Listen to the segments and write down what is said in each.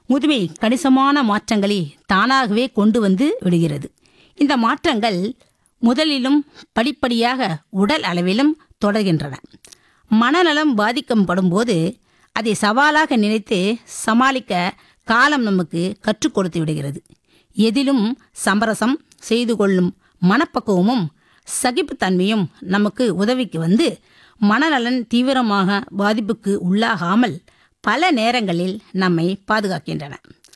முதுமை கணிசமான மாற்றங்களை தானாகவே கொண்டு வந்து விடுகிறது இந்த மாற்றங்கள் முதலிலும் படிப்படியாக உடல் அளவிலும் தொடர்கின்றன மனநலம் பாதிக்கப்படும் போது அதை சவாலாக நினைத்து சமாளிக்க காலம் நமக்கு கற்றுக் கொடுத்து விடுகிறது எதிலும் சமரசம் செய்து கொள்ளும் மனப்பக்குவமும் சகிப்புத்தன்மையும் நமக்கு உதவிக்கு வந்து மனநலன் தீவிரமாக பாதிப்புக்கு உள்ளாகாமல் பல நேரங்களில் நம்மை பாதுகாக்கின்றன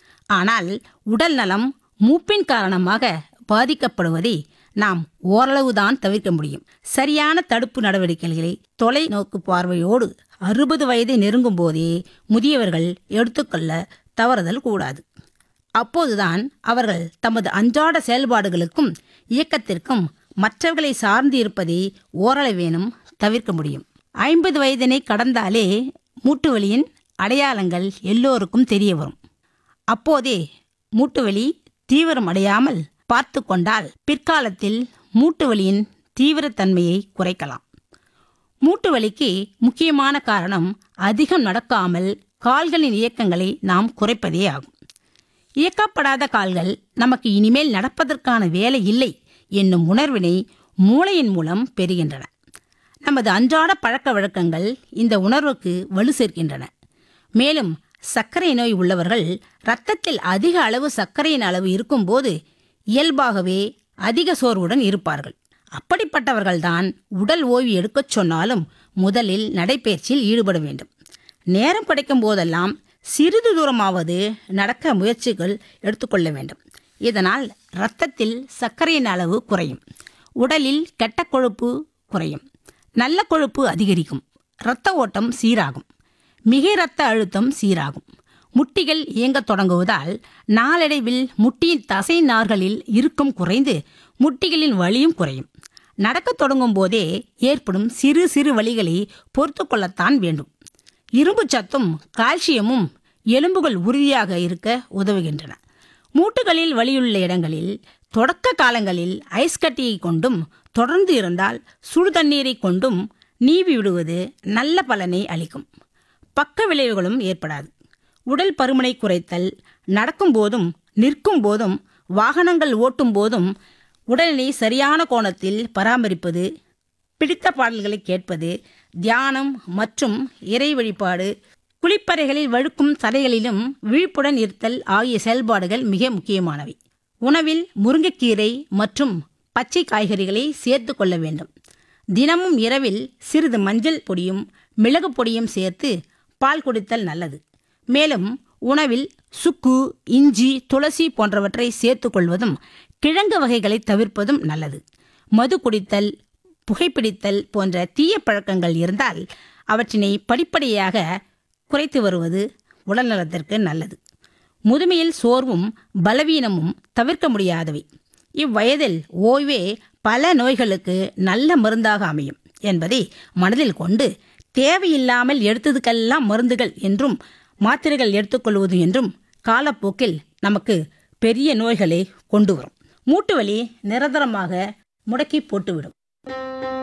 ஆனால் உடல் நலம் மூப்பின் காரணமாக பாதிக்கப்படுவதை நாம் ஓரளவுதான் தவிர்க்க முடியும் சரியான தடுப்பு நடவடிக்கைகளை தொலைநோக்கு பார்வையோடு அறுபது வயதை நெருங்கும் போதே முதியவர்கள் எடுத்துக்கொள்ள தவறுதல் கூடாது அப்போதுதான் அவர்கள் தமது அன்றாட செயல்பாடுகளுக்கும் இயக்கத்திற்கும் மற்றவர்களை சார்ந்து இருப்பதை ஓரளவேனும் தவிர்க்க முடியும் ஐம்பது வயதினை கடந்தாலே மூட்டு வலியின் அடையாளங்கள் எல்லோருக்கும் தெரிய வரும் அப்போதே மூட்டு வலி தீவிரம் அடையாமல் பார்த்து கொண்டால் பிற்காலத்தில் மூட்டு வலியின் தீவிரத்தன்மையை குறைக்கலாம் மூட்டு வலிக்கு முக்கியமான காரணம் அதிகம் நடக்காமல் கால்களின் இயக்கங்களை நாம் குறைப்பதே ஆகும் இயக்கப்படாத கால்கள் நமக்கு இனிமேல் நடப்பதற்கான வேலை இல்லை என்னும் உணர்வினை மூளையின் மூலம் பெறுகின்றன நமது அன்றாட பழக்க வழக்கங்கள் இந்த உணர்வுக்கு வலு சேர்க்கின்றன மேலும் சர்க்கரை நோய் உள்ளவர்கள் இரத்தத்தில் அதிக அளவு சர்க்கரையின் அளவு இருக்கும்போது இயல்பாகவே அதிக சோர்வுடன் இருப்பார்கள் அப்படிப்பட்டவர்கள்தான் உடல் ஓய்வு எடுக்கச் சொன்னாலும் முதலில் நடைப்பயிற்சியில் ஈடுபட வேண்டும் நேரம் கிடைக்கும் போதெல்லாம் சிறிது தூரமாவது நடக்க முயற்சிகள் எடுத்துக்கொள்ள வேண்டும் இதனால் இரத்தத்தில் சர்க்கரையின் அளவு குறையும் உடலில் கெட்ட கொழுப்பு குறையும் நல்ல கொழுப்பு அதிகரிக்கும் இரத்த ஓட்டம் சீராகும் மிக இரத்த அழுத்தம் சீராகும் முட்டிகள் இயங்கத் தொடங்குவதால் நாளடைவில் முட்டியின் தசை நார்களில் இருக்கும் குறைந்து முட்டிகளின் வலியும் குறையும் நடக்கத் தொடங்கும் போதே ஏற்படும் சிறு சிறு வலிகளை பொறுத்து கொள்ளத்தான் வேண்டும் இரும்பு சத்தும் கால்சியமும் எலும்புகள் உறுதியாக இருக்க உதவுகின்றன மூட்டுகளில் வலியுள்ள இடங்களில் தொடக்க காலங்களில் ஐஸ் கட்டியை கொண்டும் தொடர்ந்து இருந்தால் சுடு தண்ணீரை கொண்டும் நீவி விடுவது நல்ல பலனை அளிக்கும் பக்க விளைவுகளும் ஏற்படாது உடல் பருமனை குறைத்தல் நடக்கும் போதும் நிற்கும் போதும் வாகனங்கள் ஓட்டும் போதும் உடலினை சரியான கோணத்தில் பராமரிப்பது பிடித்த பாடல்களை கேட்பது தியானம் மற்றும் இறை வழிபாடு குளிப்பறைகளில் வழுக்கும் தரைகளிலும் விழிப்புடன் இருத்தல் ஆகிய செயல்பாடுகள் மிக முக்கியமானவை உணவில் முருங்கைக்கீரை மற்றும் பச்சை காய்கறிகளை சேர்த்து கொள்ள வேண்டும் தினமும் இரவில் சிறிது மஞ்சள் பொடியும் மிளகு பொடியும் சேர்த்து பால் குடித்தல் நல்லது மேலும் உணவில் சுக்கு இஞ்சி துளசி போன்றவற்றை சேர்த்துக் கொள்வதும் கிழங்கு வகைகளை தவிர்ப்பதும் நல்லது மது குடித்தல் புகைப்பிடித்தல் போன்ற தீய பழக்கங்கள் இருந்தால் அவற்றினை படிப்படியாக குறைத்து வருவது உடல் நலத்திற்கு நல்லது முதுமையில் சோர்வும் பலவீனமும் தவிர்க்க முடியாதவை இவ்வயதில் ஓய்வே பல நோய்களுக்கு நல்ல மருந்தாக அமையும் என்பதை மனதில் கொண்டு தேவையில்லாமல் எடுத்ததுக்கெல்லாம் மருந்துகள் என்றும் மாத்திரைகள் எடுத்துக்கொள்வது என்றும் காலப்போக்கில் நமக்கு பெரிய நோய்களை கொண்டு வரும் மூட்டு வலி நிரந்தரமாக முடக்கி போட்டுவிடும்